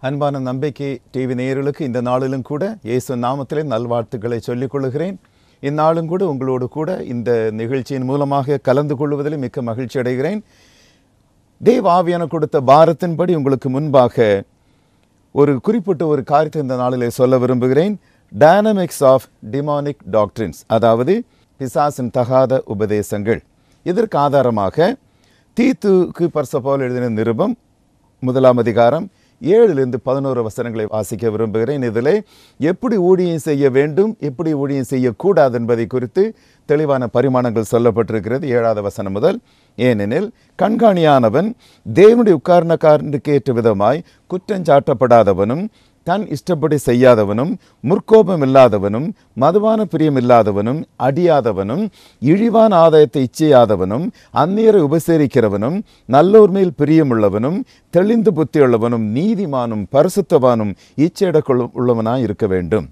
அன்பான நம்பிக்கை டிவி நேயர்களுக்கு இந்த நாளிலும் கூட இயேசு நாமத்திலே நல்வாழ்த்துக்களை சொல்லிக் கொள்கிறேன் இந்நாளும் கூட உங்களோடு கூட இந்த நிகழ்ச்சியின் மூலமாக கலந்து கொள்வதில் மிக்க மகிழ்ச்சி அடைகிறேன் தேவ ஆவியான கொடுத்த பாரத்தின்படி உங்களுக்கு முன்பாக ஒரு குறிப்பிட்ட ஒரு காரியத்தை இந்த நாளிலே சொல்ல விரும்புகிறேன் டைனமிக்ஸ் ஆஃப் டிமானிக் டாக்ட்ரின்ஸ் அதாவது பிசாசின் தகாத உபதேசங்கள் இதற்கு ஆதாரமாக தீத்துக்கு பர்சபால் எழுதின நிருபம் முதலாம் அதிகாரம் ஏழிலிருந்து பதினோரு வசனங்களை வாசிக்க விரும்புகிறேன் இதிலே எப்படி ஊழியம் செய்ய வேண்டும் எப்படி ஊழியம் செய்யக்கூடாது என்பதை குறித்து தெளிவான பரிமாணங்கள் சொல்லப்பட்டிருக்கிறது ஏழாவது வசனம் முதல் ஏனெனில் கண்காணியானவன் தேவனுடைய உட்கார்ணக்காரனுக்கு ஏற்ற விதமாய் குற்றஞ்சாட்டப்படாதவனும் தன் இஷ்டப்படி செய்யாதவனும் முற்கோபம் இல்லாதவனும் மதுவான பிரியம் இல்லாதவனும் அடியாதவனும் இழிவான ஆதாயத்தை இச்சையாதவனும் அந்நியரை உபசரிக்கிறவனும் நல்லோர் மேல் பிரியமுள்ளவனும் தெளிந்து புத்தியுள்ளவனும் நீதிமானும் பரிசுத்தவானும் இச்சையடக்குள்ள உள்ளவனாய் இருக்க வேண்டும்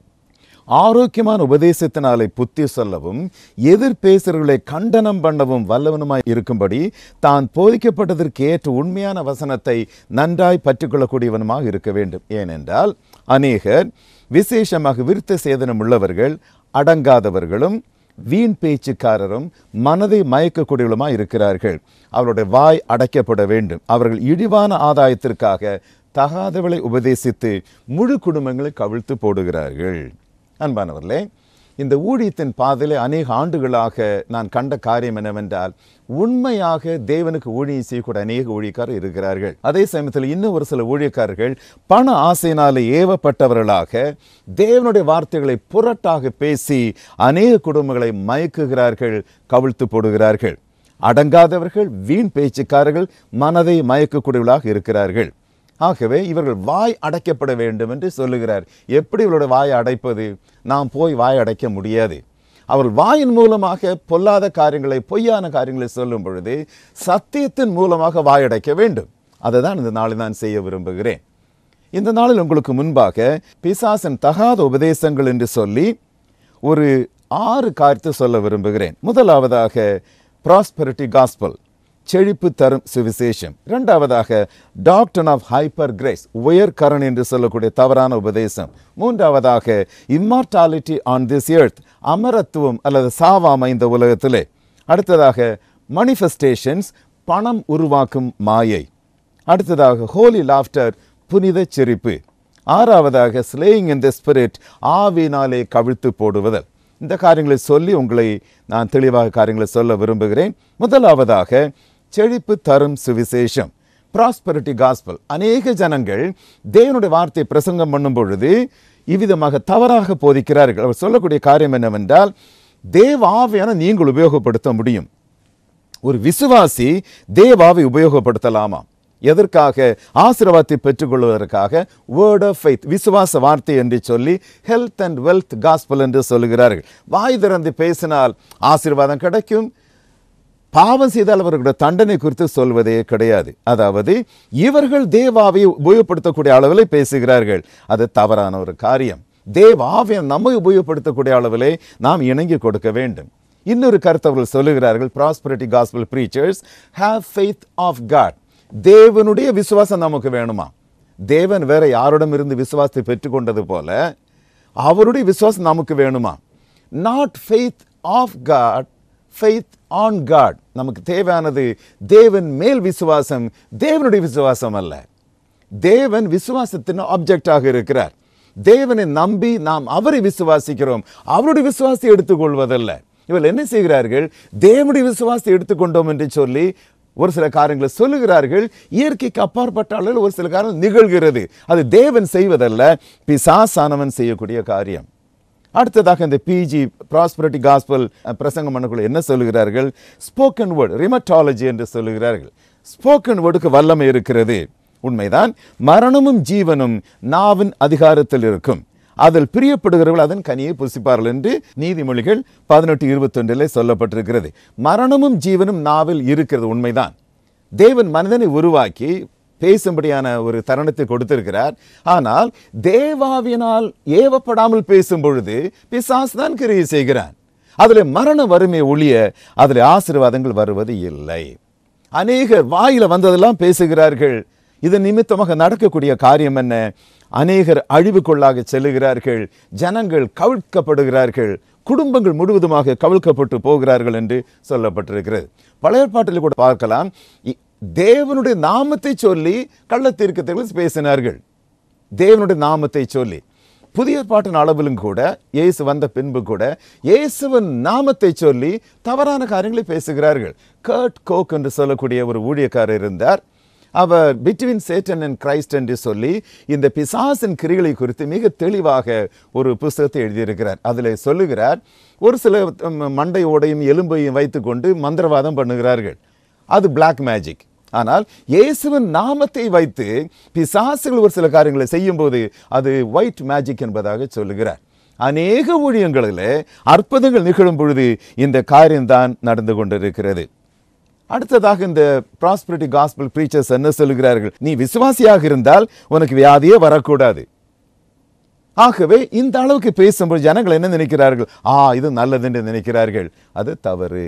ஆரோக்கியமான உபதேசத்தினாலே புத்தி சொல்லவும் எதிர் பேசுறவர்களை கண்டனம் பண்ணவும் வல்லவனுமாய் இருக்கும்படி தான் போதிக்கப்பட்டதற்கு ஏற்ற உண்மையான வசனத்தை நன்றாய் பற்றிக்கொள்ளக்கூடியவனுமாக இருக்க வேண்டும் ஏனென்றால் அநேகர் விசேஷமாக விருத்த சேதனம் உள்ளவர்கள் அடங்காதவர்களும் வீண் பேச்சுக்காரரும் மனதை மயக்கக்கூடியவளுமாய் இருக்கிறார்கள் அவருடைய வாய் அடைக்கப்பட வேண்டும் அவர்கள் இழிவான ஆதாயத்திற்காக தகாதவளை உபதேசித்து முழு குடும்பங்களை கவிழ்த்து போடுகிறார்கள் அன்பானவர்களே இந்த ஊழியத்தின் பாதையிலே அநேக ஆண்டுகளாக நான் கண்ட காரியம் என்னவென்றால் உண்மையாக தேவனுக்கு ஊழியம் செய்யக்கூடிய அநேக ஊழியக்காரர் இருக்கிறார்கள் அதே சமயத்தில் இன்னும் ஒரு சில ஊழியக்காரர்கள் பண ஆசையினாலே ஏவப்பட்டவர்களாக தேவனுடைய வார்த்தைகளை புரட்டாக பேசி அநேக குடும்பங்களை மயக்குகிறார்கள் கவிழ்த்து போடுகிறார்கள் அடங்காதவர்கள் வீண் பேச்சுக்காரர்கள் மனதை மயக்கக்கூடியவர்களாக இருக்கிறார்கள் ஆகவே இவர்கள் வாய் அடைக்கப்பட வேண்டும் என்று சொல்லுகிறார் எப்படி இவர்களுடைய வாயை அடைப்பது நாம் போய் வாய் அடைக்க முடியாது அவர்கள் வாயின் மூலமாக பொல்லாத காரியங்களை பொய்யான காரியங்களை சொல்லும் பொழுது சத்தியத்தின் மூலமாக வாய் அடைக்க வேண்டும் அதை தான் இந்த நாளில் நான் செய்ய விரும்புகிறேன் இந்த நாளில் உங்களுக்கு முன்பாக பிசாசன் தகாத உபதேசங்கள் என்று சொல்லி ஒரு ஆறு காரியத்தை சொல்ல விரும்புகிறேன் முதலாவதாக ப்ராஸ்பெரிட்டி காஸ்பல் செழிப்பு தரும் சுவிசேஷம் இரண்டாவதாக டாக்டர் ஆஃப் ஹைப்பர் கிரேஸ் உயர்கரண் என்று சொல்லக்கூடிய தவறான உபதேசம் மூன்றாவதாக இம்மார்டாலிட்டி ஆன் திஸ் எர்த் அமரத்துவம் அல்லது சாவாமை இந்த உலகத்திலே அடுத்ததாக மணிஃபெஸ்டேஷன்ஸ் பணம் உருவாக்கும் மாயை அடுத்ததாக ஹோலி லாஃப்டர் புனித சிரிப்பு ஆறாவதாக ஸ்லேயிங் இன் த ஸ்பிரிட் ஆவினாலே கவிழ்த்து போடுவதல் இந்த காரியங்களை சொல்லி உங்களை நான் தெளிவாக காரியங்களை சொல்ல விரும்புகிறேன் முதலாவதாக செழிப்பு தரும் சுவிசேஷம் ப்ராஸ்பரிட்டி காஸ்பல் அநேக ஜனங்கள் தேவனுடைய வார்த்தை பிரசங்கம் பண்ணும் பொழுது இவ்விதமாக தவறாக போதிக்கிறார்கள் அவர் சொல்லக்கூடிய காரியம் என்னவென்றால் தேவ ஆவியான நீங்கள் உபயோகப்படுத்த முடியும் ஒரு விசுவாசி தேவாவை உபயோகப்படுத்தலாமா எதற்காக ஆசீர்வாதத்தை பெற்றுக்கொள்வதற்காக வேர்ட் ஆஃப் ஃபைத் விசுவாச வார்த்தை என்று சொல்லி ஹெல்த் அண்ட் வெல்த் காஸ்பல் என்று சொல்லுகிறார்கள் வாய் திறந்து பேசினால் ஆசீர்வாதம் கிடைக்கும் பாவம் செய்தால் அவர்களுடைய தண்டனை குறித்து சொல்வதே கிடையாது அதாவது இவர்கள் தேவாவை உபயோகப்படுத்தக்கூடிய அளவில் பேசுகிறார்கள் அது தவறான ஒரு காரியம் தேவாவியம் நம்மை உபயோகப்படுத்தக்கூடிய அளவிலே நாம் இணங்கி கொடுக்க வேண்டும் இன்னொரு கருத்து அவர்கள் சொல்லுகிறார்கள் prosperity gospel preachers have faith of God தேவனுடைய விசுவாசம் நமக்கு வேணுமா தேவன் வேற யாரிடம் இருந்து விசுவாசத்தை பெற்றுக்கொண்டது போல அவருடைய விசுவாசம் நமக்கு வேணுமா not faith of God faith on God நமக்கு தேவையானது தேவன் மேல் விசுவாசம் தேவனுடைய விசுவாசம் அல்ல தேவன் விசுவாசத்தின் ஆப்ஜெக்டாக இருக்கிறார் தேவனை நம்பி நாம் அவரை விசுவாசிக்கிறோம் அவருடைய விசுவாசத்தை எடுத்துக்கொள்வதல்ல இவர்கள் என்ன செய்கிறார்கள் தேவனுடைய விசுவாசத்தை எடுத்துக்கொண்டோம் என்று சொல்லி ஒரு சில காரியங்களை சொல்லுகிறார்கள் இயற்கைக்கு அப்பாற்பட்ட அளவில் ஒரு சில காரணம் நிகழ்கிறது அது தேவன் செய்வதல்ல பிசாசானவன் செய்யக்கூடிய காரியம் அடுத்ததாக இந்த பிஜி ப்ராஸ்பரிட்டி காஸ்பல் பிரசங்கம் பண்ணக்குள்ள என்ன சொல்லுகிறார்கள் ஸ்போக்கன் வேர்டு ரிமட்டாலஜி என்று சொல்லுகிறார்கள் ஸ்போக்கன் வேர்டுக்கு வல்லமை இருக்கிறது உண்மைதான் மரணமும் ஜீவனும் நாவின் அதிகாரத்தில் இருக்கும் அதில் பிரியப்படுகிறவர்கள் அதன் கனியை புசிப்பார்கள் என்று நீதிமொழிகள் பதினெட்டு இருபத்தொன்றிலே சொல்லப்பட்டிருக்கிறது மரணமும் ஜீவனும் நாவில் இருக்கிறது உண்மைதான் தேவன் மனிதனை உருவாக்கி பேசும்படியான ஒரு தருணத்தை கொடுத்திருக்கிறார் ஆனால் தேவாவினால் ஏவப்படாமல் பேசும் பொழுது பிசாசு தான் கிரியை செய்கிறான் அதில் மரண வறுமை ஒழிய அதில் ஆசீர்வாதங்கள் வருவது இல்லை அநேகர் வாயில வந்ததெல்லாம் பேசுகிறார்கள் இதன் நிமித்தமாக நடக்கக்கூடிய காரியம் என்ன அநேகர் அழிவுக்குள்ளாக செல்லுகிறார்கள் ஜனங்கள் கவிழ்க்கப்படுகிறார்கள் குடும்பங்கள் முழுவதுமாக கவிழ்க்கப்பட்டு போகிறார்கள் என்று சொல்லப்பட்டிருக்கிறது பழைய பாட்டில் கூட பார்க்கலாம் இ- தேவனுடைய நாமத்தை சொல்லி கள்ளத்தீர்க்கத்தில் பேசினார்கள் தேவனுடைய நாமத்தை சொல்லி புதிய பாட்டின் அளவிலும் கூட இயேசு வந்த பின்பு கூட இயேசுவின் நாமத்தை சொல்லி தவறான காரியங்களை பேசுகிறார்கள் கர்ட் கோக் என்று சொல்லக்கூடிய ஒரு ஊழியக்காரர் இருந்தார் அவர் பிட்வீன் சேட்டன் அண்ட் கிரைஸ்ட் என்று சொல்லி இந்த பிசாசின் கிரிகளை குறித்து மிக தெளிவாக ஒரு புஸ்தகத்தை எழுதியிருக்கிறார் அதில் சொல்லுகிறார் ஒரு சில ம், மண்டையோடையும் எலும்பையும் வைத்துக்கொண்டு மந்திரவாதம் பண்ணுகிறார்கள் அது பிளாக் மேஜிக் ஆனால் இயேசுவின் நாமத்தை வைத்து பிசாசுகள் ஒரு சில காரியங்களை செய்யும்போது அது ஒயிட் மேஜிக் என்பதாக சொல்லுகிறார் அநேக ஊழியங்களில் அற்புதங்கள் நிகழும் பொழுது இந்த காரியம்தான் நடந்து கொண்டிருக்கிறது அடுத்ததாக இந்த ப்ராஸ்பரிட்டி காஸ்பல் ப்ரீச்சர்ஸ் என்ன சொல்லுகிறார்கள் நீ விசுவாசியாக இருந்தால் உனக்கு வியாதியே வரக்கூடாது ஆகவே இந்த அளவுக்கு பேசும்போது ஜனங்கள் என்ன நினைக்கிறார்கள் ஆ இது நல்லது என்று நினைக்கிறார்கள் அது தவறு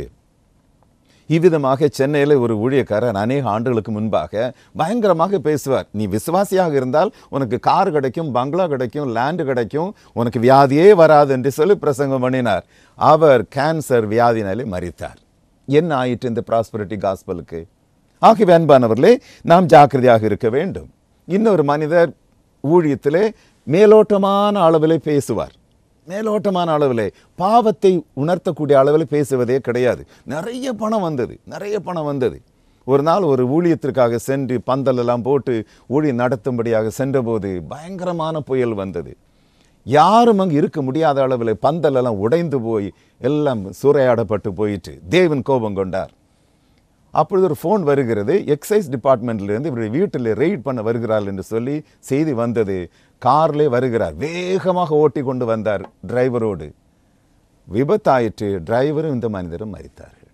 இவ்விதமாக சென்னையில் ஒரு ஊழியக்காரர் அநேக ஆண்டுகளுக்கு முன்பாக பயங்கரமாக பேசுவார் நீ விசுவாசியாக இருந்தால் உனக்கு கார் கிடைக்கும் பங்களா கிடைக்கும் லேண்டு கிடைக்கும் உனக்கு வியாதியே வராது என்று சொல்லி பிரசங்கம் பண்ணினார் அவர் கேன்சர் வியாதினாலே மரித்தார் என்ன ஆயிற்று இந்த ப்ராஸ்பரிட்டி காஸ்பலுக்கு ஆகவே அன்பானவர்களே நாம் ஜாக்கிரதையாக இருக்க வேண்டும் இன்னொரு மனிதர் ஊழியத்திலே மேலோட்டமான அளவிலே பேசுவார் மேலோட்டமான அளவிலே பாவத்தை உணர்த்தக்கூடிய அளவில் பேசுவதே கிடையாது நிறைய பணம் வந்தது நிறைய பணம் வந்தது ஒரு நாள் ஒரு ஊழியத்திற்காக சென்று பந்தல் எல்லாம் போட்டு ஊழியம் நடத்தும்படியாக சென்றபோது பயங்கரமான புயல் வந்தது யாரும் அங்கு இருக்க முடியாத அளவில் பந்தல் எல்லாம் உடைந்து போய் எல்லாம் சூறையாடப்பட்டு போயிட்டு தேவன் கோபம் கொண்டார் அப்பொழுது ஒரு ஃபோன் வருகிறது எக்ஸைஸ் டிபார்ட்மெண்ட்லேருந்து இவருடைய வீட்டில் ரெய்ட் பண்ண வருகிறார் என்று சொல்லி செய்தி வந்தது கார்லே வருகிறார் வேகமாக ஓட்டி கொண்டு வந்தார் டிரைவரோடு விபத்தாயிற்று டிரைவரும் இந்த மனிதரும் மரித்தார்கள்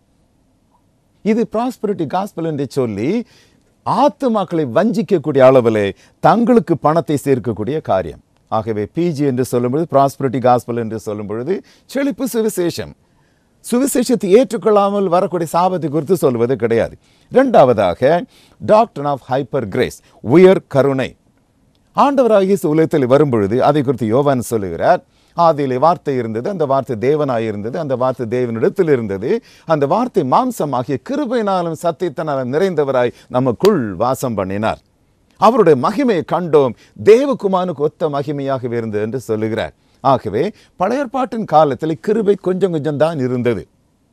இது ப்ராஸ்பரிட்டி காஸ்பல் என்று சொல்லி ஆத்துமாக்களை வஞ்சிக்கக்கூடிய அளவிலே தங்களுக்கு பணத்தை சேர்க்கக்கூடிய காரியம் ஆகவே பிஜி என்று சொல்லும்பொழுது ப்ராஸ்பரிட்டி காஸ்பல் என்று சொல்லும் பொழுது செழிப்பு சுவிசேஷம் சுவிசேஷத்தை ஏற்றுக்கொள்ளாமல் வரக்கூடிய சாபத்தை குறித்து சொல்வது கிடையாது இரண்டாவதாக டாக்டர் ஆஃப் ஹைப்பர் கிரேஸ் உயர் கருணை ஆண்டவராகிய இயேசு உலகத்தில் வரும்பொழுது அதை குறித்து யோவான் சொல்லுகிறார் ஆதியிலே வார்த்தை இருந்தது அந்த வார்த்தை தேவனாய் இருந்தது அந்த வார்த்தை தேவனிடத்தில் இருந்தது அந்த வார்த்தை மாம்சமாகிய கிருபையினாலும் சத்தியத்தினாலும் நிறைந்தவராய் நமக்குள் வாசம் பண்ணினார் அவருடைய மகிமையை கண்டோம் தேவகுமானுக்கு ஒத்த மகிமையாக இருந்தது என்று சொல்லுகிறார் ஆகவே பழைய ஏற்பாட்டின் காலத்தில் கிருபை கொஞ்சம் கொஞ்சம் தான் இருந்தது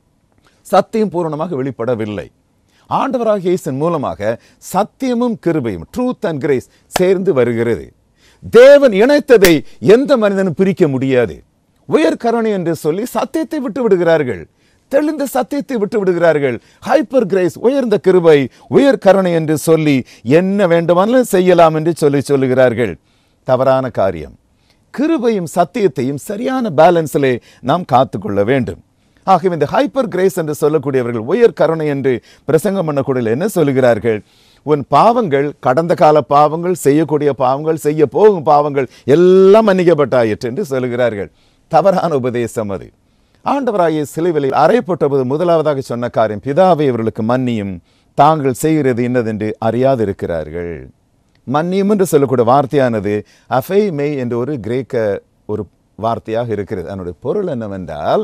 சத்தியம் பூரணமாக வெளிப்படவில்லை ஆண்டவராகிய இயேசுவின் மூலமாக சத்தியமும் கிருபையும் ட்ரூத் அண்ட் கிரேஸ் சேர்ந்து வருகிறது தேவன் இணைத்ததை எந்த மனிதனும் பிரிக்க முடியாது உயர் கருணை என்று சொல்லி சத்தியத்தை விட்டு விடுகிறார்கள் தெளிந்த சத்தியத்தை விட்டு விடுகிறார்கள் ஹைப்பர் கிரேஸ் உயர்ந்த கிருபை உயர் கருணை என்று சொல்லி என்ன வேண்டுமானாலும் செய்யலாம் என்று சொல்லி சொல்லுகிறார்கள் தவறான காரியம் கிருபையும் சத்தியத்தையும் சரியான பேலன்ஸிலே நாம் காத்துக்கொள்ள வேண்டும் ஆகவே இந்த ஹைப்பர் கிரேஸ் என்று சொல்லக்கூடியவர்கள் உயர் கருணை என்று பிரசங்கம் பண்ணக்கூடிய என்ன சொல்லுகிறார்கள் உன் பாவங்கள் கடந்த கால பாவங்கள் செய்யக்கூடிய பாவங்கள் செய்ய போகும் பாவங்கள் எல்லாம் மன்னிக்கப்பட்டாயிற்று என்று சொல்லுகிறார்கள் தவறான உபதேசம் அது ஆண்டவராகிய சிலுவிலை அறையப்பட்டபோது முதலாவதாக சொன்ன காரியம் பிதாவை இவர்களுக்கு மன்னியும் தாங்கள் செய்கிறது இன்னதென்று அறியாதிருக்கிறார்கள் மன்னியும் என்று சொல்லக்கூடிய வார்த்தையானது அஃபை மெய் என்ற ஒரு கிரேக்க ஒரு வார்த்தையாக இருக்கிறது அதனுடைய பொருள் என்னவென்றால்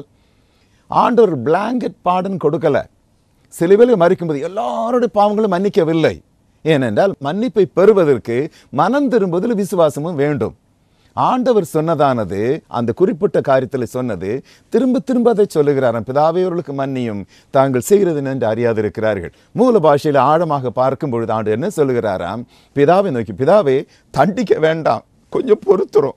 ஆண்டவர் பிளாங்கெட் பாடன் கொடுக்கல சிலுவையில் மறிக்கும்போது எல்லாருடைய பாவங்களும் மன்னிக்கவில்லை ஏனென்றால் மன்னிப்பை பெறுவதற்கு மனம் திரும்புவதில் விசுவாசமும் வேண்டும் ஆண்டவர் சொன்னதானது அந்த குறிப்பிட்ட காரியத்தில் சொன்னது திரும்ப திரும்ப அதை சொல்லுகிறாராம் பிதாவே அவர்களுக்கு மன்னியும் தாங்கள் செய்கிறது என்று அறியாதிருக்கிறார்கள் மூல பாஷையில் ஆழமாக பார்க்கும் பொழுது ஆண்டு என்ன சொல்லுகிறாராம் பிதாவை நோக்கி பிதாவே தண்டிக்க வேண்டாம் கொஞ்சம் பொறுத்துரும்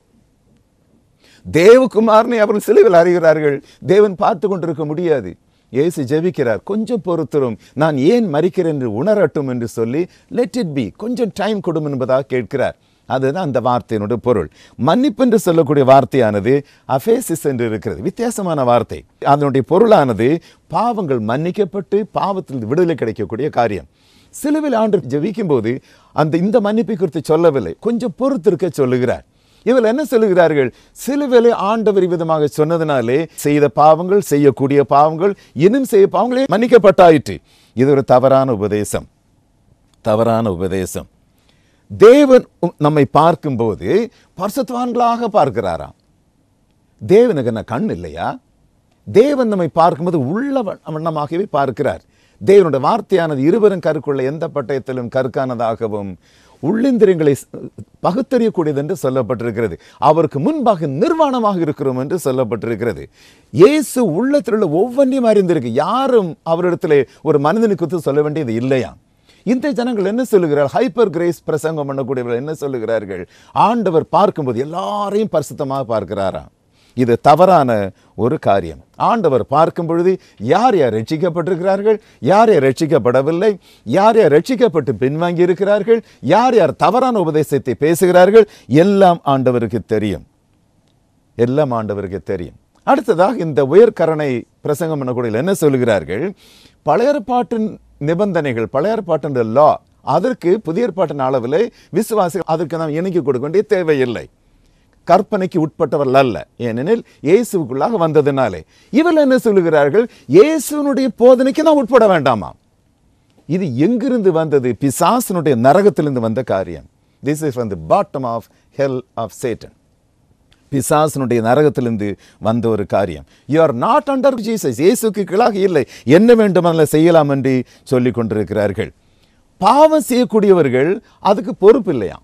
தேவகுமாரனை அவர்கள் சிலுவில் அறிகிறார்கள் தேவன் பார்த்து கொண்டிருக்க முடியாது இயேசு ஜெபிக்கிறார் கொஞ்சம் பொறுத்தரும் நான் ஏன் மறிக்கிறேன் என்று உணரட்டும் என்று சொல்லி லெட் இட் பி கொஞ்சம் டைம் கொடும் என்பதாக கேட்கிறார் அதுதான் அந்த வார்த்தையினுடைய பொருள் மன்னிப்பு என்று சொல்லக்கூடிய வார்த்தையானது அஃபேசிஸ் என்று இருக்கிறது வித்தியாசமான வார்த்தை அதனுடைய பொருளானது பாவங்கள் மன்னிக்கப்பட்டு பாவத்தில் விடுதலை கிடைக்கக்கூடிய காரியம் சிலுவில் ஆண்டு ஜெபிக்கும் போது அந்த இந்த மன்னிப்பை குறித்து சொல்லவில்லை கொஞ்சம் பொறுத்திருக்க சொல்லுகிறார் இவர்கள் என்ன சொல்லுகிறார்கள் சிலுவிலே ஆண்டவர் விதமாக சொன்னதினாலே செய்த பாவங்கள் செய்யக்கூடிய பாவங்கள் இன்னும் செய்ய பாவங்களே மன்னிக்கப்பட்டாயிற்று இது ஒரு தவறான உபதேசம் தவறான உபதேசம் தேவன் உம் நம்மை பார்க்கும்போது பரிசுத்தவான்களாக பார்க்கிறாராம் தேவனுக்கு என்ன கண் இல்லையா தேவன் நம்மை பார்க்கும்போது உள்ள வண்ண- வண்ணமாகவே பார்க்கிறார் தேவனுடைய வார்த்தையானது இருவரும் கருக்குள்ள எந்த பட்டயத்திலும் கற்கானதாகவும் உள்ளிந்திரியங்களை ஸ்- பகுத்தறியக்கூடியது என்று சொல்லப்பட்டிருக்கிறது அவருக்கு முன்பாக நிர்வாணமாக இருக்கிறோம் என்று சொல்லப்பட்டிருக்கிறது இயேசு உள்ளத்தில் உள்ள ஒவ்வொன்றையும் அறிந்திருக்கு யாரும் அவரிடத்திலே ஒரு மனிதனுக்கு குறித்து சொல்ல வேண்டியது இல்லையா இந்த ஜனங்கள் என்ன சொல்லுகிறார்கள் ஹைப்பர் கிரேஸ் பிரசங்கம் பண்ணக்கூடியவர்கள் என்ன சொல்லுகிறார்கள் ஆண்டவர் பார்க்கும்போது எல்லாரையும் பரிசுத்தமாக பார்க்கிறாராம் இது தவறான ஒரு காரியம் ஆண்டவர் பார்க்கும் பொழுது யார் யார் ரட்சிக்கப்பட்டிருக்கிறார்கள் யார் யார் ரட்சிக்கப்படவில்லை யார் யார் ரட்சிக்கப்பட்டு பின்வாங்கி இருக்கிறார்கள் யார் யார் தவறான உபதேசத்தை பேசுகிறார்கள் எல்லாம் ஆண்டவருக்கு தெரியும் எல்லாம் ஆண்டவருக்கு தெரியும் அடுத்ததாக இந்த உயர்கரணை பிரசங்கம் பண்ணக்கூடிய என்ன சொல்கிறார்கள் பழைய ஏற்பாட்டின் நிபந்தனைகள் பழைய ஏற்பாட்டின் லா அதற்கு புதிய ஏற்பாட்டின் அளவில் விசுவாசிகள் அதற்கு நாம் இணைக்க கொடுக்க வேண்டிய தேவையில்லை கற்பனைக்கு உட்பட்டவர்கள் அல்ல ஏனெனில் இயேசுவுக்குள்ளாக வந்ததினாலே இவர்கள் என்ன சொல்லுகிறார்கள் இயேசுனுடைய போதனைக்கு நாம் உட்பட வேண்டாமா இது எங்கிருந்து வந்தது பிசாசனுடைய நரகத்திலிருந்து வந்த காரியம் this is from the bottom of hell of Satan பிசாசனுடைய நரகத்திலிருந்து வந்த ஒரு காரியம் you are not under Jesus இயேசுக்கு கீழாக இல்லை என்ன வேண்டுமானாலும் செய்யலாம் என்று சொல்லிக் கொண்டிருக்கிறார்கள் பாவம் செய்யக்கூடியவர்கள் அதுக்கு பொறுப்பு இல்லையா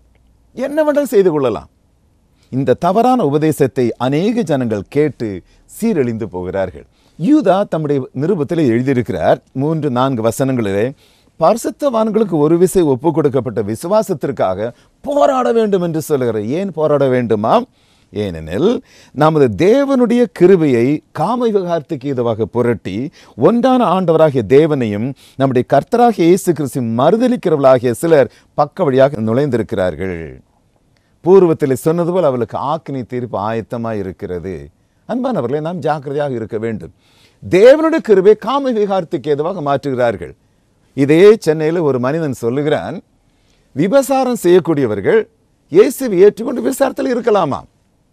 என்ன வேண்டாலும் செய்து கொள்ளலாம் இந்த தவறான உபதேசத்தை அநேக ஜனங்கள் கேட்டு சீரழிந்து போகிறார்கள் யூதா தம்முடைய நிருபத்தில் எழுதியிருக்கிறார் மூன்று நான்கு வசனங்களிலே பரிசுத்தவான்களுக்கு ஒரு விசை ஒப்பு கொடுக்கப்பட்ட விசுவாசத்திற்காக போராட வேண்டும் என்று சொல்லுகிறார் ஏன் போராட வேண்டுமா ஏனெனில் நமது தேவனுடைய கிருபையை காம விவகாரத்துக்கு இதுவாக புரட்டி ஒன்றான ஆண்டவராகிய தேவனையும் நம்முடைய கர்த்தராகிய இயேசு கிறிஸ்து மறுதலிக்கிறவர்களாகிய சிலர் பக்க வழியாக நுழைந்திருக்கிறார்கள் பூர்வத்தில் சொன்னது போல் அவளுக்கு ஆக்கினி தீர்ப்பு ஆயத்தமாக இருக்கிறது அன்பானவர்களே நாம் ஜாக்கிரதையாக இருக்க வேண்டும் தேவனுடைய கிருபை காம விகாரத்துக்கு ஏதுவாக மாற்றுகிறார்கள் இதே சென்னையில் ஒரு மனிதன் சொல்லுகிறான் விபசாரம் செய்யக்கூடியவர்கள் இயேசுவை ஏற்றுக்கொண்டு விசாரத்தில் இருக்கலாமா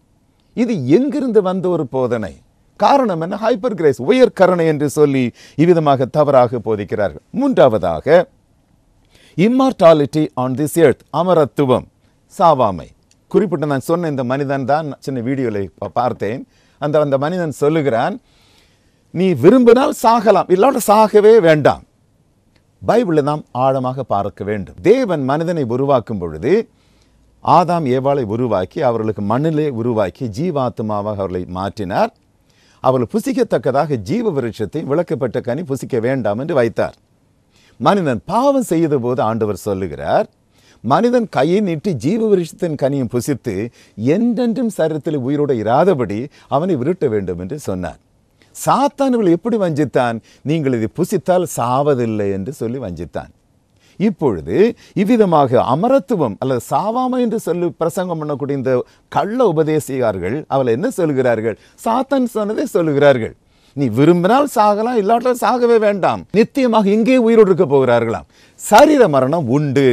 இது எங்கிருந்து வந்த ஒரு போதனை காரணம் என்ன ஹைப்பர் கிரேஸ் உயர் கருணை என்று சொல்லி இவ்விதமாக தவறாக போதிக்கிறார்கள் மூன்றாவதாக இம்மார்டாலிட்டி ஆன் திஸ் எர்த் அமரத்துவம் சாவாமை குறிப்பிட்டு நான் சொன்ன இந்த மனிதன் தான் சின்ன வீடியோவில் பார்த்தேன் அந்த அந்த மனிதன் சொல்லுகிறான் நீ விரும்பினால் சாகலாம் இல்லாட்ட சாகவே வேண்டாம் பைபிளை நாம் ஆழமாக பார்க்க வேண்டும் தேவன் மனிதனை உருவாக்கும் பொழுது ஆதாம் ஏவாளை உருவாக்கி அவர்களுக்கு மண்ணிலே உருவாக்கி ஜீவாத்மாவாக அவர்களை மாற்றினார் அவர்கள் புசிக்கத்தக்கதாக ஜீவ விருட்சத்தை விளக்கப்பட்ட கனி புசிக்க வேண்டாம் என்று வைத்தார் மனிதன் பாவம் செய்த போது ஆண்டவர் சொல்லுகிறார் மனிதன் கையை நீட்டி ஜீவ விருட்சத்தின் கனியும் புசித்து என்றென்றும் சரீரத்தில் உயிரோடு இராதபடி அவனை விருட்ட வேண்டும் என்று சொன்னார் சாத்தான் இவளை எப்படி வஞ்சித்தான் நீங்கள் இதை புசித்தால் சாவதில்லை என்று சொல்லி வஞ்சித்தான் இப்பொழுது இவ்விதமாக அமரத்துவம் அல்லது சாவாமை என்று சொல்லி பிரசங்கம் பண்ணக்கூடிய இந்த கள்ள உபதேசிகார்கள் அவளை என்ன சொல்கிறார்கள் சாத்தான் சொன்னதை சொல்லுகிறார்கள் நீ விரும்பினால் சாகலாம் இல்லாட்டால் சாகவே வேண்டாம் நித்தியமாக இங்கே உயிரோடு இருக்க போகிறார்களாம் சரீர மரணம் உண்டு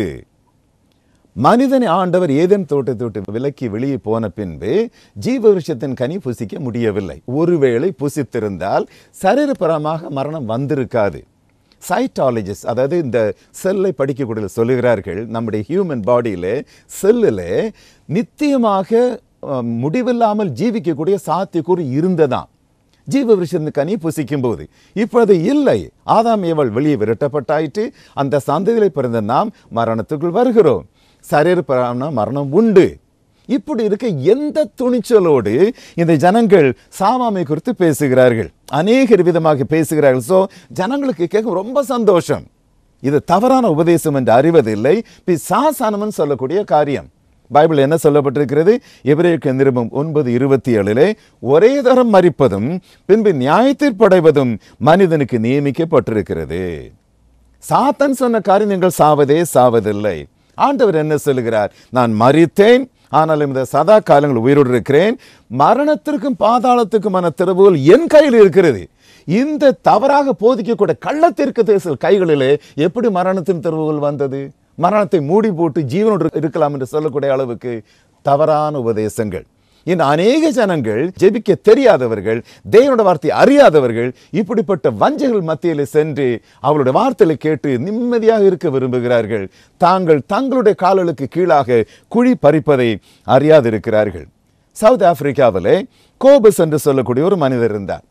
மனிதனை ஆண்டவர் ஏதேன் தோட்டத்தை விட்டு விலக்கி வெளியே போன பின்பு ஜீவ விருஷத்தின் கனி புசிக்க முடியவில்லை ஒருவேளை புசித்திருந்தால் சரீரபரமாக மரணம் வந்திருக்காது சைட்டாலஜிஸ்ட் அதாவது இந்த செல்லை படிக்கக்கூடிய சொல்லுகிறார்கள் நம்முடைய ஹியூமன் பாடியில செல்லில் நித்தியமாக அஹ், முடிவில்லாமல் ஜீவிக்கக்கூடிய சாத்தியக்கூறு இருந்ததாம் ஜீவ விருஷத்தின் கனி புசிக்கும் போது இப்பொழுது இல்லை ஆதாம் ஏவல் வெளியே விரட்டப்பட்டாயிற்று அந்த சந்ததியிலே பிறந்த நாம் மரணத்துக்குள் வருகிறோம் சரீர பிராண மரணம் உண்டு இப்படி இருக்க எந்த துணிச்சலோடு இந்த ஜனங்கள் சாவாமை குறித்து பேசுகிறார்கள் அநேகர் விதமாக பேசுகிறார்கள் ஸோ ஜனங்களுக்கு கேட்க ரொம்ப சந்தோஷம் இது தவறான உபதேசம் என்று அறிவதில்லை பிசாசானமன் சொல்லக்கூடிய காரியம் பைபிள் என்ன சொல்லப்பட்டிருக்கிறது எபிரேயருக்கு நிருபம் ஒன்பது இருபத்தி ஏழிலே ஒரே தரம் மறிப்பதும் பின்பு நியாயத்தீர்ப்படைவதும் மனிதனுக்கு நியமிக்கப்பட்டிருக்கிறது சாத்தன் சொன்ன காரியம் நீங்கள் சாவதே சாவதில்லை ஆண்டவர் என்ன சொல்லுகிறார் நான் மறித்தேன் ஆனாலும் இந்த சதா காலங்கள் உயிரோடு இருக்கிறேன் மரணத்திற்கும் பாதாளத்துக்குமான திறவுகள் என் கையில் இருக்கிறது இந்த தவறாக போதிக்கக்கூடிய கள்ளத்திற்கு தேசல் கைகளிலே எப்படி மரணத்தின் திறவுகள் வந்தது மரணத்தை மூடி போட்டு ஜீவனோடு இருக்கலாம் என்று சொல்லக்கூடிய அளவுக்கு தவறான உபதேசங்கள் இன்று அநேக ஜனங்கள் ஜெபிக்க தெரியாதவர்கள் தேவனுடைய வார்த்தை அறியாதவர்கள் இப்படிப்பட்ட வஞ்சைகள் மத்தியில் சென்று அவளுடைய வார்த்தைகளை கேட்டு நிம்மதியாக இருக்க விரும்புகிறார்கள் தாங்கள் தங்களுடைய கால்களுக்கு கீழாக குழி பறிப்பதை அறியாதிருக்கிறார்கள் சவுத் ஆப்பிரிக்காவிலே கோபஸ் என்று சொல்லக்கூடிய ஒரு மனிதர் இருந்தார்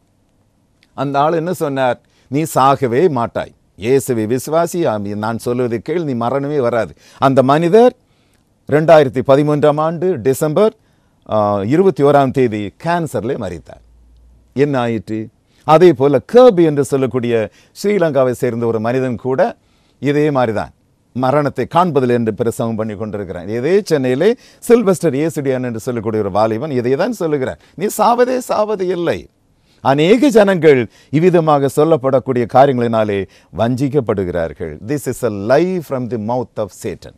அந்த ஆள் என்ன சொன்னார் நீ சாகவே மாட்டாய் இயேசுவை விசுவாசி ஆம், நான் சொல்வதை கேள் நீ மரணமே வராது அந்த மனிதர் ரெண்டாயிரத்தி பதிமூன்றாம் ஆண்டு டிசம்பர் இருபத்தி ஓராம் தேதி கேன்சர்ல மறித்தார் என்ன ஆயிற்று அதே போல கர்பி என்று சொல்லக்கூடிய ஸ்ரீலங்காவை சேர்ந்த ஒரு மனிதன் கூட இதே மாதிரிதான் மரணத்தை காண்பதில் என்று பிரசவம் பண்ணி கொண்டிருக்கிறான் இதே சென்னையிலே சில்வஸ்டர் ஏசுடியான் என்று சொல்லக்கூடிய ஒரு வாலிபன் இதை தான் சொல்லுகிறார் நீ சாவதே சாவது இல்லை அநேக ஜனங்கள் இவ்விதமாக சொல்லப்படக்கூடிய காரியங்களினாலே வஞ்சிக்கப்படுகிறார்கள் this is a live from the mouth of Satan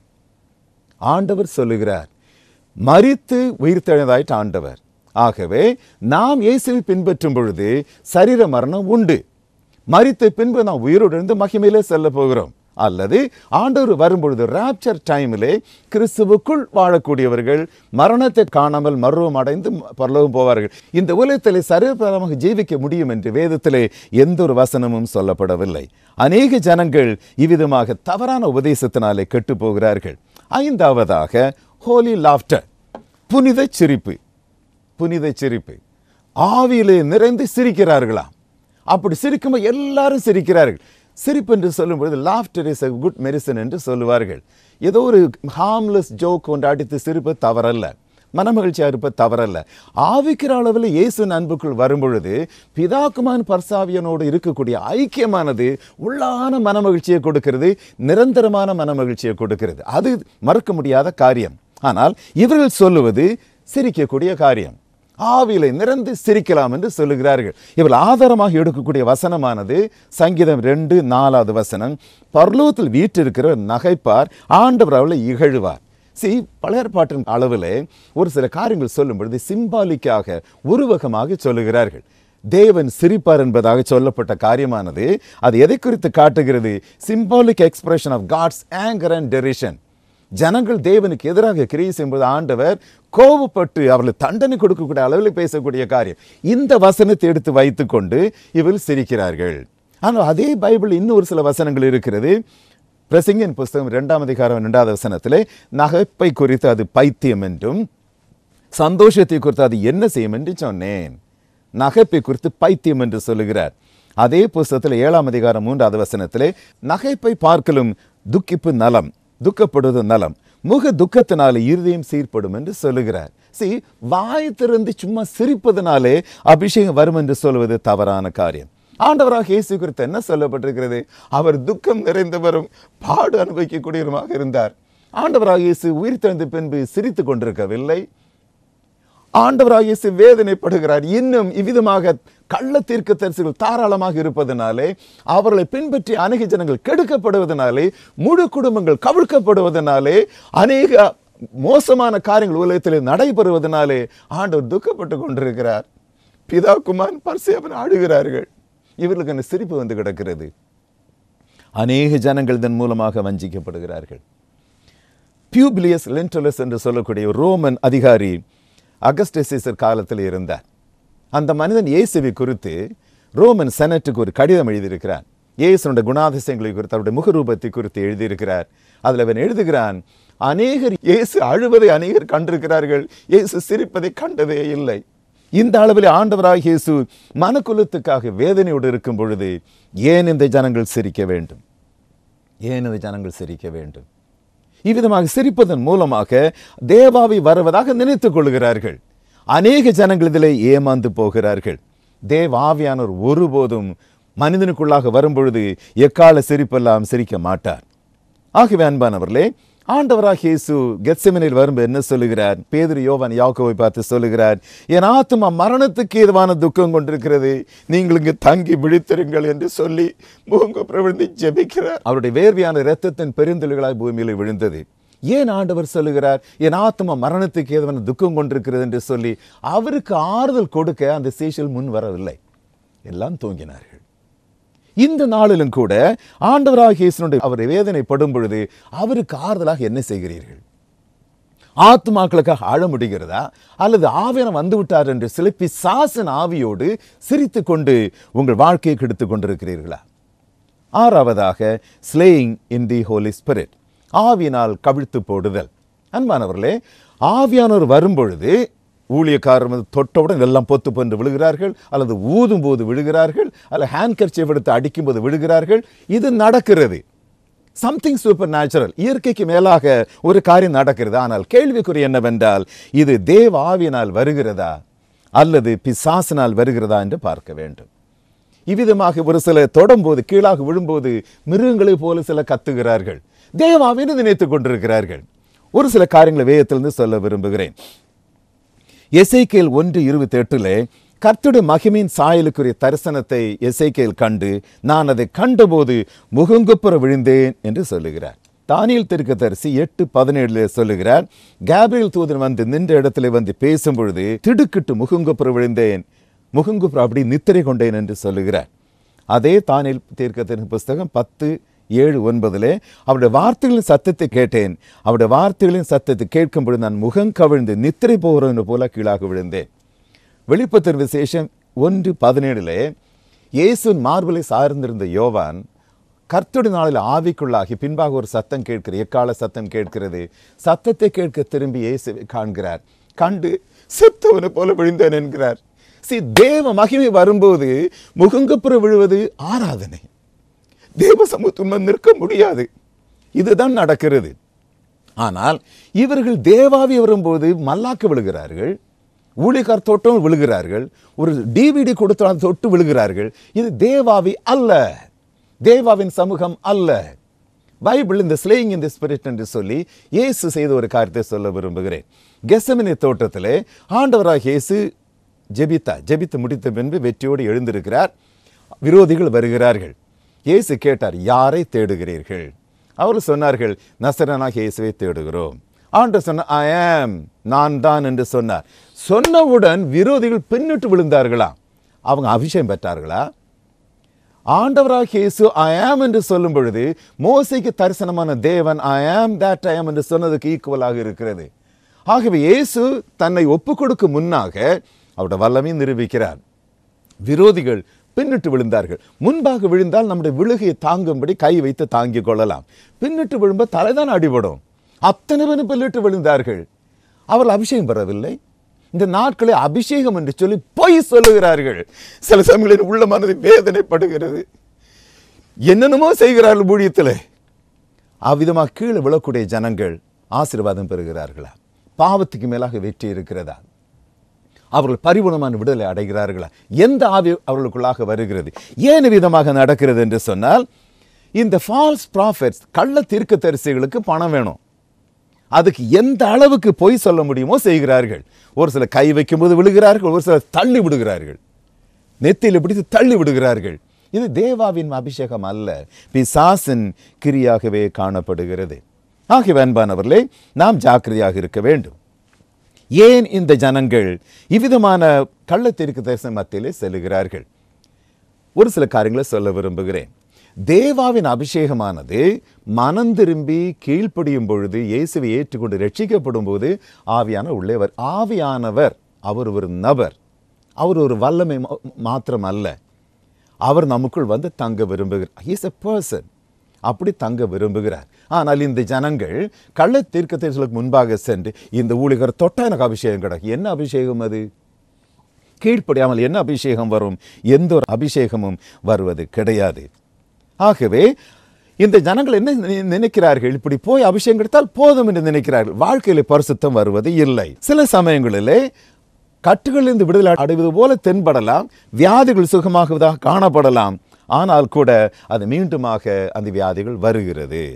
ஆண்டவர் சொல்லுகிறார் மரித்து உயிர்த்தெழுந்தாயிற்று ஆண்டவர் ஆகவே நாம் இயேசுவை பின்பற்றும் பொழுது சரீர மரணம் உண்டு மரித்த பின்பு நாம் உயிரோடு இருந்து மகிமையிலே செல்ல போகிறோம் அல்லது ஆண்டவர் வரும்பொழுது ராப்சர் டைமிலே கிறிஸ்துவுக்குள் வாழக்கூடியவர்கள் மரணத்தை காணாமல் மருவம் அடைந்து பரலோகம் போவார்கள் இந்த உலகத்திலே சரீரபரமாக ஜீவிக்க முடியும் என்று வேதத்திலே எந்த ஒரு வசனமும் சொல்லப்படவில்லை அநேக ஜனங்கள் இவ்விதமாக தவறான உபதேசத்தினாலே கெட்டு போகிறார்கள் ஐந்தாவதாக ஹோலி லாஃப்டர் புனித சிரிப்பு புனித சிரிப்பு ஆவியிலே நிறைந்து சிரிக்கிறார்களாம் அப்படி சிரிக்கும்போது எல்லாரும் சிரிக்கிறார்கள் சிரிப்பு என்று சொல்லும்பொழுது laughter is a good medicine என்று சொல்லுவார்கள் ஏதோ ஒரு ஹார்ம்லெஸ் ஜோக் ஒன்று அடித்து சிரிப்பு தவறல்ல மனமகிழ்ச்சியாக இருப்ப தவறல்ல ஆவிக்கிற அளவில் இயேசு அன்புக்குள் வரும்பொழுது பிதாக்குமான் பர்சாவியனோடு இருக்கக்கூடிய ஐக்கியமானது உள்ளான மனமகிழ்ச்சியை கொடுக்கிறது நிரந்தரமான மனமகிழ்ச்சியை கொடுக்கிறது அது மறுக்க முடியாத காரியம் ஆனால் இவர்கள் சொல்லுவது சிரிக்கக்கூடிய காரியம் ஆவிலை நிறந்து சிரிக்கலாம் என்று சொல்லுகிறார்கள் இவள் ஆதாரமாக எடுக்கக்கூடிய வசனமானது சங்கீதம் ரெண்டு நாலாவது வசனம் பர்லோகத்தில் வீற்றிருக்கிற நகைப்பார் ஆண்டவர் அவளை இகழுவார் சி பழையற்பாட்டின் அளவில் ஒரு சில காரியங்கள் சொல்லும் பொழுது சிம்பாலிக்காக உருவகமாக சொல்லுகிறார்கள் தேவன் சிரிப்பார் என்பதாக சொல்லப்பட்ட காரியமானது அது எதை குறித்து காட்டுகிறது symbolic expression of God's anger and derision ஜனங்கள் தேவனுக்கு எதிராக கிரியை செய்யும்போது ஆண்டவர் கோபப்பட்டு அவர்களுக்கு தண்டனை கொடுக்கக்கூடிய அளவில் பேசக்கூடிய காரியம் இந்த வசனத்தை எடுத்து வைத்துக்கொண்டு இவர்கள் சிரிக்கிறார்கள் ஆனால் அதே பைபிள் இன்னும் ஒரு சில வசனங்கள் இருக்கிறது பிரசங்கின் புஸ்தகம் இரண்டாம் அதிகாரம் இரண்டாவது வசனத்திலே நகைப்பை குறித்து அது பைத்தியம் என்றும் சந்தோஷத்தை குறித்து அது என்ன செய்யும் என்று சொன்னேன் நகைப்பை குறித்து பைத்தியம் என்று சொல்லுகிறார் அதே புஸ்தகத்தில் ஏழாம் அதிகாரம் மூன்றாவது வசனத்திலே நகைப்பை பார்க்கலும் துக்கிப்பு நலம் துக்கப்படுவது நலம் முக துக்கத்தினாலே இருதயம் சீர்படும் என்று சொல்லுகிறார் சி வாய் திறந்து சும்மா சிரிப்பதனாலே அபிஷேகம் வரும் என்று சொல்வது தவறான காரியம் ஆண்டவராக இயேசு குறித்து என்ன சொல்லப்பட்டிருக்கிறது அவர் துக்கம் நிறைந்தவரும் பாடு அனுபவிக்கக்கூடியவருமாக இருந்தார் ஆண்டவராக இயேசு உயிர் தெழுந்த பின்பு சிரித்து கொண்டிருக்கவில்லை ஆண்டவராக இயேசு வேதனைப்படுகிறார் இன்னும் இவ்விதமாக கள்ள தீர்க்க தரிசிகள் தாராளமாக இருப்பதனாலே அவர்களை பின்பற்றி அநேக ஜனங்கள் கெடுக்கப்படுவதனாலே முழு குடும்பங்கள் கவிழ்க்கப்படுவதனாலே அநேக மோசமான காரியங்கள் உலகத்திலே நடைபெறுவதனாலே ஆண்டவர் துக்கப்பட்டு கொண்டிருக்கிறார் பிதா குமார் பரிசேவன் ஆடுகிறார்கள் இவர்களுக்கு அந்த சிரிப்பு வந்து கிடக்கிறது அநேக ஜனங்கள் இதன் மூலமாக வஞ்சிக்கப்படுகிறார்கள் பியூபிலியஸ் லென்டலஸ் என்று சொல்லக்கூடிய ஒரு ரோமன் அதிகாரி அகஸ்டசிசர் காலத்தில் இருந்தார் அந்த மனிதன் இயேசுவை குறித்து ரோமன் செனட்டுக்கு ஒரு கடிதம் எழுதியிருக்கிறார் இயேசுனுடைய குணாதிசயங்களை குறித்து அவருடைய முகரூபத்தை குறித்து எழுதியிருக்கிறார் அதில் அவன் எழுதுகிறான் அநேகர் இயேசு அழுவதை அநேகர் கண்டிருக்கிறார்கள் இயேசு சிரிப்பதை கண்டதே இல்லை இந்த அளவில் ஆண்டவராக இயேசு மனக்குலத்துக்காக வேதனையோடு இருக்கும் பொழுது ஏன் இந்த ஜனங்கள் சிரிக்க வேண்டும் ஏன் இந்த ஜனங்கள் சிரிக்க வேண்டும் இவ்விதமாக சிரிப்பதன் மூலமாக தேவாவை வருவதாக நினைத்துக் கொள்கிறார்கள் அநேக ஜனங்கள் இதிலே ஏமாந்து போகிறார்கள் தேவாவியானவர் ஒருபோதும் மனிதனுக்குள்ளாக வரும்பொழுது எக்கால சிரிப்பெல்லாம் சிரிக்க மாட்டார் ஆகவே அன்பானவர்களே ஆண்டவராக இயேசு கெத்செமனில் வரும்போது என்ன சொல்லுகிறார் பேதுரு யோவான் யாக்கோவை பார்த்து சொல்லுகிறார் என் ஆத்மா மரணத்துக்கு ஏதுவான துக்கம் கொண்டிருக்கிறது நீங்கள் இங்கு தங்கி விழித்திருங்கள் என்று சொல்லி முகங்க பிரவிழ்ந்து ஜெபிக்கிறார் அவருடைய வேர்வையான இரத்தத்தின் பெருந்தொழில்களாய் பூமியில் விழுந்தது ஏன் ஆண்டவர் சொல்லுகிறார் என் ஆத்மா மரணத்துக்கு ஏதுவான துக்கம் கொண்டிருக்கிறது என்று சொல்லி அவருக்கு ஆறுதல் கொடுக்க அந்த சீஷல் முன் வரவில்லை எல்லாம் தூங்கினார்கள் இந்த நாளிலும் கூட ஆண்டவராக இயேசுனுடைய அவர் வேதனைப்படும் பொழுது அவருக்கு ஆறுதலாக என்ன செய்கிறீர்கள் ஆத்மாக்களுக்காக ஆழ முடிகிறதா அல்லது ஆவியானவர் வந்து விட்டார் என்று சில பிசாசின் ஆவியோடு சிரித்து கொண்டு உங்கள் வாழ்க்கையை கெடுத்து கொண்டிருக்கிறீர்களா ஆறாவதாக slaying in the Holy Spirit ஆவியினால் கவிழ்த்து போடுதல் அன்பானவர்களே ஆவியானவர் வரும்பொழுது ஊழியக்காரர் வந்து தொட்டவுடன் எல்லாம் பொத்து போன்று விழுகிறார்கள் அல்லது ஊதும் போது விழுகிறார்கள் அல்லது ஹேண்ட் கர்ச்சியை எடுத்து அடிக்கும்போது விழுகிறார்கள் இது நடக்கிறது சம்திங் சூப்பர் நேச்சுரல் இயற்கைக்கு மேலாக ஒரு காரியம் நடக்கிறது ஆனால் கேள்விக்குறி என்னவென்றால் இது தேவ ஆவியினால் வருகிறதா அல்லது பிசாசினால் வருகிறதா என்று பார்க்க வேண்டும் இவ்விதமாக ஒரு சில தொடும்போது கீழாக விழும்போது மிருகங்களைப் போல சில கத்துகிறார்கள் தேவாவின்னு நினைத்துக் கொண்டிருக்கிறார்கள் ஒரு சில காரியங்களை வேதத்திலிருந்து சொல்ல விரும்புகிறேன் எசைக்கேல் ஒன்று இருபத்தி எட்டுல கர்த்தருடைய மகிமையின் சாயலுக்குரிய தரிசனத்தை எசைக்கேல் கண்டு நான் அதை கண்டபோது முகங்குப்புற விழுந்தேன் என்று சொல்லுகிறார் தானியல் தரிசி எட்டு பதினேழுல சொல்லுகிறார் கேப்ரியல் தூதன் வந்து நின்ற இடத்துல வந்து பேசும் பொழுது திடுக்கிட்டு முகங்குப்புற விழுந்தேன் முகங்குப்புற அப்படி நித்திரை கொண்டேன் என்று சொல்லுகிறார் அதே தானியல் தீர்க்கதரிசி புஸ்தகம் பத்து ஏழு ஒன்பதிலே அவருடைய வார்த்தைகளின் சத்தத்தை கேட்டேன் அவருடைய வார்த்தைகளின் சத்தத்தை கேட்கும் பொழுது நான் முகம் கவிழ்ந்து நித்திரை போகிறவன் போல கீழாக விழுந்தேன் வெளிப்பத்தின் விசேஷம் ஒன்று பதினேழுலே இயேசுவின் மார்பலை சார்ந்திருந்த யோவான் கர்த்தருடைய நாளில் ஆவிக்குள்ளாகி பின்பாக ஒரு சத்தம் கேட்கிறது எக்கால சத்தம் கேட்கிறது சத்தத்தை கேட்க திரும்பி இயேசுவை காண்கிறார் கண்டு செத்தவனை போல விழுந்தேன் என்கிறார் சி தேவ மகிமை வரும்போது முகங்குப்புற விழுவது ஆராதனை தேவ சமூகத்துடன் நிற்க முடியாது இதுதான் நடக்கிறது ஆனால் இவர்கள் தேவாவி வரும்போது மல்லாக்கு விழுகிறார்கள் ஊழியக்கார் தொட்டும் விழுகிறார்கள் ஒரு டிவிடி கொடுத்தால் தொட்டு விழுகிறார்கள் இது தேவாவி அல்ல தேவாவின் சமூகம் அல்ல பைபிள் இந்த ஸ்லேயிங் இந்த ஸ்பிரிட் என்று சொல்லி இயேசு செய்த ஒரு காரியத்தை சொல்ல விரும்புகிறேன் கெசமினி தோட்டத்திலே ஆண்டவராக இயேசு ஜெபித்தா ஜெபித்து முடித்த பின்பு வெற்றியோடு எழுந்திருக்கிறார் விரோதிகள் வருகிறார்கள் இயேசு கேட்டார் யாரை தேடுகிறீர்கள் அவர் சொன்னார்கள் நசரனாக இயேசுவை தேடுகிறோம் ஆண்டு சொன்ன ஐ ஆம் நான் தான் என்று சொன்னார் சொன்னவுடன் விரோதிகள் பின்னிட்டு விழுந்தார்களா அவங்க அபிஷேகம் பெற்றார்களா ஆண்டவராக இயேசு ஐ ஆம் என்று சொல்லும் பொழுது மோசைக்கு தரிசனமான தேவன் ஐ ஆம் தட் ஐ ஆம் என்று சொன்னதுக்கு ஈக்குவலாக இருக்கிறது ஆகவே இயேசு தன்னை ஒப்புக் கொடுக்கும் முன்னாக அவருடைய வல்லமையை நிரூபிக்கிறார் விரோதிகள் பின்னிட்டு விழுந்தார்கள் முன்பாக விழுந்தால் நம்முடைய விழுகையை தாங்கும்படி கை வைத்து தாங்கிக் கொள்ளலாம் பின்னிட்டு விழும்ப தலைதான் அடிபடும் அத்தனை பேரும் பின்னிட்டு விழுந்தார்கள் அவர்கள் அபிஷேகம் பெறவில்லை இந்த நாட்களை அபிஷேகம் என்று சொல்லி பொய் சொல்லுகிறார்கள் சில சமயங்களில் உள்ள மனது வேதனைப்படுகிறது என்னென்னமோ செய்கிறார்கள் ஊழியத்தில் அவ்விதமாக கீழே விழக்கூடிய ஜனங்கள் ஆசீர்வாதம் பெறுகிறார்களா பாவத்துக்கு மேலாக வெற்றி இருக்கிறதா அவர்கள் பரிபூர்ணமான விடுதலை அடைகிறார்களா எந்த ஆவி அவர்களுக்குள்ளாக வருகிறது ஏன் விதமாக நடக்கிறது என்று சொன்னால் இந்த ஃபால்ஸ் ப்ராஃபிட்ஸ் கள்ள தீர்க்க தரிசிகளுக்கு பணம் வேணும் அதுக்கு எந்த அளவுக்கு பொய் சொல்ல முடியுமோ செய்கிறார்கள் ஒரு சில கை வைக்கும்போது விழுகிறார்கள் ஒரு சிலர் தள்ளி விடுகிறார்கள் நெத்தியில் பிடித்து தள்ளி விடுகிறார்கள் இது தேவாவின் அபிஷேகம் அல்ல பிசாசின் கிரியாகவே காணப்படுகிறது ஆகிய அன்பானவர்களே நாம் ஜாக்கிரதையாக இருக்க வேண்டும் ஏன் இந்த ஜனங்கள் இவ்விதமான கள்ளத்திற்கு தரிசன மத்தியிலே செல்லுகிறார்கள் ஒரு சில காரியங்களை சொல்ல விரும்புகிறேன் தேவாவின் அபிஷேகமானது மனம் திரும்பி கீழ்ப்படியும் பொழுது இயேசுவை ஏற்றுக்கொண்டு ரட்சிக்கப்படும் போது ஆவியான உள்ளே வர் ஆவியானவர் அவர் ஒரு நபர் அவர் ஒரு வல்லமை மா- மாத்திரம் அல்ல அவர் நமக்குள் வந்து தங்க விரும்புகிறார் இஸ் எ பர்சன் அப்படி தங்க விரும்புகிறார் ஆனால் இந்த ஜனங்கள் கள்ள தீர்க்கதரிசிகளுக்கு முன்பாக சென்று இந்த ஊழிகர் தொட்டா எனக்கு அபிஷேகம் கிடக்கு என்ன அபிஷேகம் அது கீழ்ப்படியாமல் என்ன அபிஷேகம் வரும் எந்த ஒரு அபிஷேகமும் வருவது கிடையாது ஆகவே இந்த ஜனங்கள் என்ன நினை- நினைக்கிறார்கள் இப்படி போய் அபிஷேகம் கிடைத்தால் போதும் என்று நினைக்கிறார்கள் வாழ்க்கையில் பரிசுத்தம் வருவது இல்லை சில சமயங்களிலே கட்டுகளிலிருந்து விடுதலை அடைவது போல தென்படலாம் வியாதிகள் சுகமாகுவதாக காணப்படலாம் ஆனால் கூட அது மீண்டுமாக அந்த வியாதிகள் வருகிறது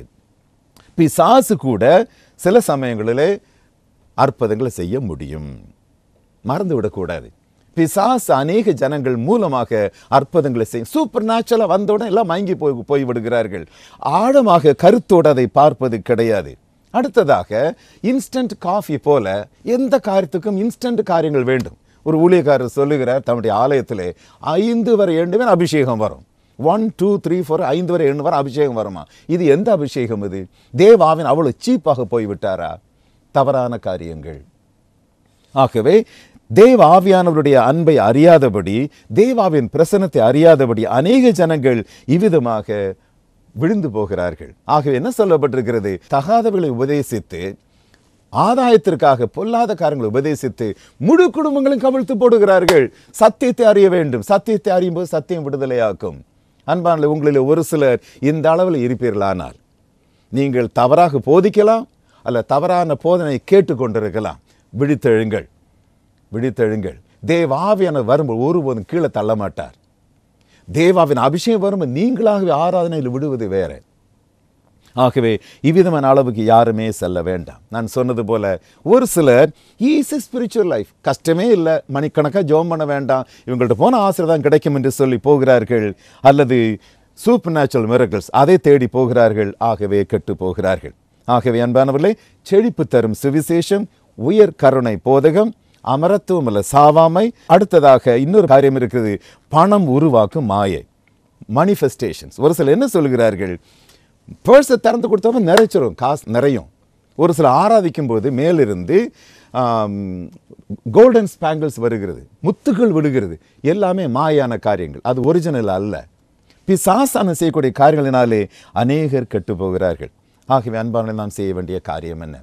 பிசாசு கூட சில சமயங்களிலே அற்புதங்களை செய்ய முடியும் மறந்து விடக்கூடாது பிசாசு அநேக ஜனங்கள் மூலமாக அற்புதங்களை செய்யும் சூப்பர் நேச்சுரலாக வந்தவுடன் எல்லாம் மயங்கி போய் போய் விடுகிறார்கள் ஆழமாக கருத்தோடு அதை பார்ப்பது கிடையாது அடுத்ததாக இன்ஸ்டன்ட் காஃபி போல எந்த காரியத்துக்கும் இன்ஸ்டன்ட் காரியங்கள் வேண்டும் ஒரு ஊழியக்காரர் சொல்லுகிறார் தன்னுடைய ஆலயத்திலே ஐந்து வரை எண்ணுமே அபிஷேகம் வரும் ஒன் டூ த்ரீ ஃபோர் ஐந்து வரை எண்ணு வரை அபிஷேகம் வருமா இது எந்த அபிஷேகம் இது தேவாவின் அவ்வளவு சீப்பாக போய்விட்டாரா தவறான காரியங்கள் ஆகவே தேவ ஆவியானவருடைய அன்பை அறியாதபடி தேவாவின் பிரசனத்தை அறியாதபடி அநேக ஜனங்கள் இவ்விதமாக விழுந்து போகிறார்கள் ஆகவே என்ன சொல்லப்பட்டிருக்கிறது தகாதவர்களை உபதேசித்து ஆதாயத்திற்காக பொல்லாத காரியங்களை உபதேசித்து முழு குடும்பங்களும் கவிழ்த்து போடுகிறார்கள் சத்தியத்தை அறிய வேண்டும் சத்தியத்தை அறியும் போது சத்தியம் விடுதலையாக்கும் அன்பான உங்களில் ஒரு சிலர் இந்த அளவில் இருப்பீர்களானால் நீங்கள் தவறாக போதிக்கலாம் அல்ல தவறான போதனை கேட்டுக்கொண்டிருக்கலாம் விழித்தெழுங்கள் விழித்தெழுங்கள் தேவாவியான வரும்போது ஒருபோதும் கீழே தள்ள மாட்டார் தேவாவின் அபிஷேகம் வரும்போது நீங்களாகவே ஆராதனையில் விடுவது வேற ஆகவே இவ்விதமான அளவுக்கு யாருமே செல்ல வேண்டாம் நான் சொன்னது போல ஒரு சிலர் ஈஸி ஸ்பிரிச்சுவல் லைஃப் கஷ்டமே இல்லை மணிக்கணக்காக ஜோம் பண்ண வேண்டாம் இவங்கள்ட்ட போன ஆசிரியர் தான் கிடைக்கும் என்று சொல்லி போகிறார்கள் அல்லது சூப்பர் நேச்சுரல் மிரக்கல்ஸ் அதை தேடி போகிறார்கள் ஆகவே கெட்டு போகிறார்கள் ஆகவே அன்பானவர்களே செழிப்பு தரும் சுவிசேஷம் உயர் கருணை போதகம் அமரத்துவம் அல்ல சாவாமை அடுத்ததாக இன்னொரு காரியம் இருக்குது பணம் உருவாக்கும் மாயை மனிஃபெஸ்டேஷன்ஸ் ஒரு சிலர் என்ன சொல்கிறார்கள் பர்ஸை திறந்து கொடுத்தவங்க நிறைச்சிரும் காசு நிறையும் ஒரு சில ஆராதிக்கும் போது மேலிருந்து கோல்டன் ஸ்பேங்கிள்ஸ் வருகிறது முத்துகள் விடுகிறது எல்லாமே மாயான காரியங்கள் அது ஒரிஜினல் அல்ல பிசாசான செய்யக்கூடிய காரியங்களினாலே அநேகர் கெட்டு போகிறார்கள் ஆகவே அன்பான நாம் செய்ய வேண்டிய காரியம் என்ன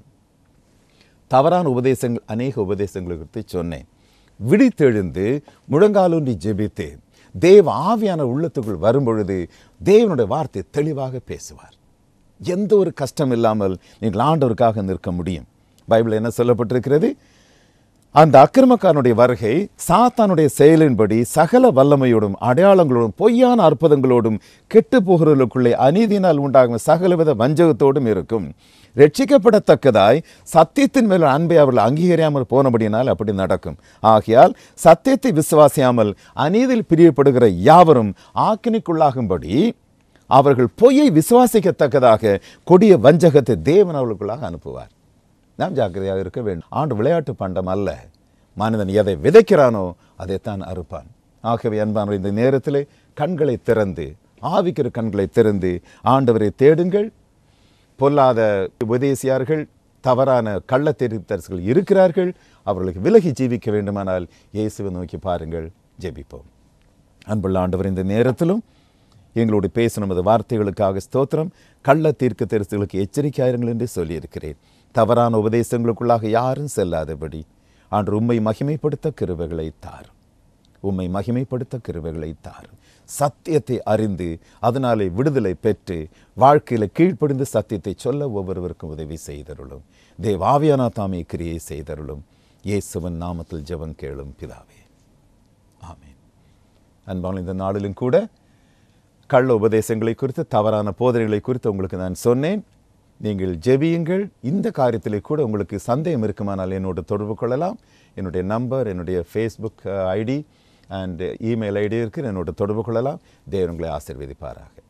தவறான உபதேசங்கள் அநேக உபதேசங்களை குறித்து சொன்னேன் விழித்தெழுந்து முழங்காலூன்றி ஜெபித்து தேவ ஆவியான உள்ளத்துக்குள் வரும்பொழுது தேவனுடைய வார்த்தை தெளிவாக பேசுவார் எந்த ஒரு கஷ்டம் இல்லாமல் நீங்கள் ஆண்டவருக்காக நிற்க முடியும் பைபிள் என்ன சொல்லப்பட்டிருக்கிறது அந்த அக்கிரமக்காரனுடைய வருகை சாத்தானுடைய செயலின்படி சகல வல்லமையோடும் அடையாளங்களோடும் பொய்யான அற்புதங்களோடும் கெட்டு போகிறவர்களுக்குள்ளே அநீதியினால் உண்டாகும் சகலவித வஞ்சகத்தோடும் இருக்கும் ரட்சிக்கப்படத்தக்கதாய் சத்தியத்தின் மேல் அன்பை அவர்கள் அங்கீகரியாமல் போனபடியினால் அப்படி நடக்கும் ஆகையால் சத்தியத்தை விசுவாசியாமல் அநீதியில் பிரியப்படுகிற யாவரும் ஆக்கினிக்குள்ளாகும்படி அவர்கள் பொய்யை விசுவாசிக்கத்தக்கதாக கொடிய வஞ்சகத்தை தேவன் அவர்களுக்குள்ளாக அனுப்புவார் நாம் ஜாக்கிரதையாக இருக்க வேண்டும் ஆண்டு விளையாட்டு பண்டம் அல்ல மனிதன் எதை விதைக்கிறானோ அதைத்தான் அறுப்பான் ஆகவே அன்பான இந்த நேரத்திலே கண்களை திறந்து ஆவிக்கிற கண்களை திறந்து ஆண்டவரை தேடுங்கள் பொல்லாத உபதேசியார்கள் தவறான கள்ள தெரிவித்தரசுகள் இருக்கிறார்கள் அவர்களுக்கு விலகி ஜீவிக்க வேண்டுமானால் இயேசுவை நோக்கி பாருங்கள் ஜெபிப்போம் அன்புள்ள ஆண்டவர் இந்த நேரத்திலும் எங்களோடு பேசும் நமது வார்த்தைகளுக்காக ஸ்தோத்திரம் கள்ள தீர்க்க தரிசுகளுக்கு எச்சரிக்கையாயிருங்கள் என்று சொல்லியிருக்கிறேன் தவறான உபதேசங்களுக்குள்ளாக யாரும் செல்லாதபடி ஆண்டு உம்மை மகிமைப்படுத்த கிருபைகளை தாரும் உம்மை மகிமைப்படுத்த கிருபைகளை தாரும் சத்தியத்தை அறிந்து அதனாலே விடுதலை பெற்று வாழ்க்கையில் கீழ்ப்படிந்து சத்தியத்தை சொல்ல ஒவ்வொருவருக்கும் உதவி செய்தருளும் தேவாவியானா தாமே கிரியை செய்தருளும் இயேசுவன் நாமத்தில் ஜெபம் கேளும் பிதாவே ஆமென் அன்பான இந்த நாளிலும் கூட கள்ள உபதேசங்களை குறித்து தவறான போதனைகளை குறித்து உங்களுக்கு நான் சொன்னேன் நீங்கள் ஜெபியுங்கள் இந்த காரியத்திலே கூட உங்களுக்கு சந்தேகம் இருக்குமானால் என்னோடு தொடர்பு கொள்ளலாம் என்னுடைய நம்பர் என்னுடைய Facebook ID and email ID இருக்கு என்னோட தொடர்பு கொள்ளலாம் தேவன் உங்களை ஆசீர்வதிப்பாராக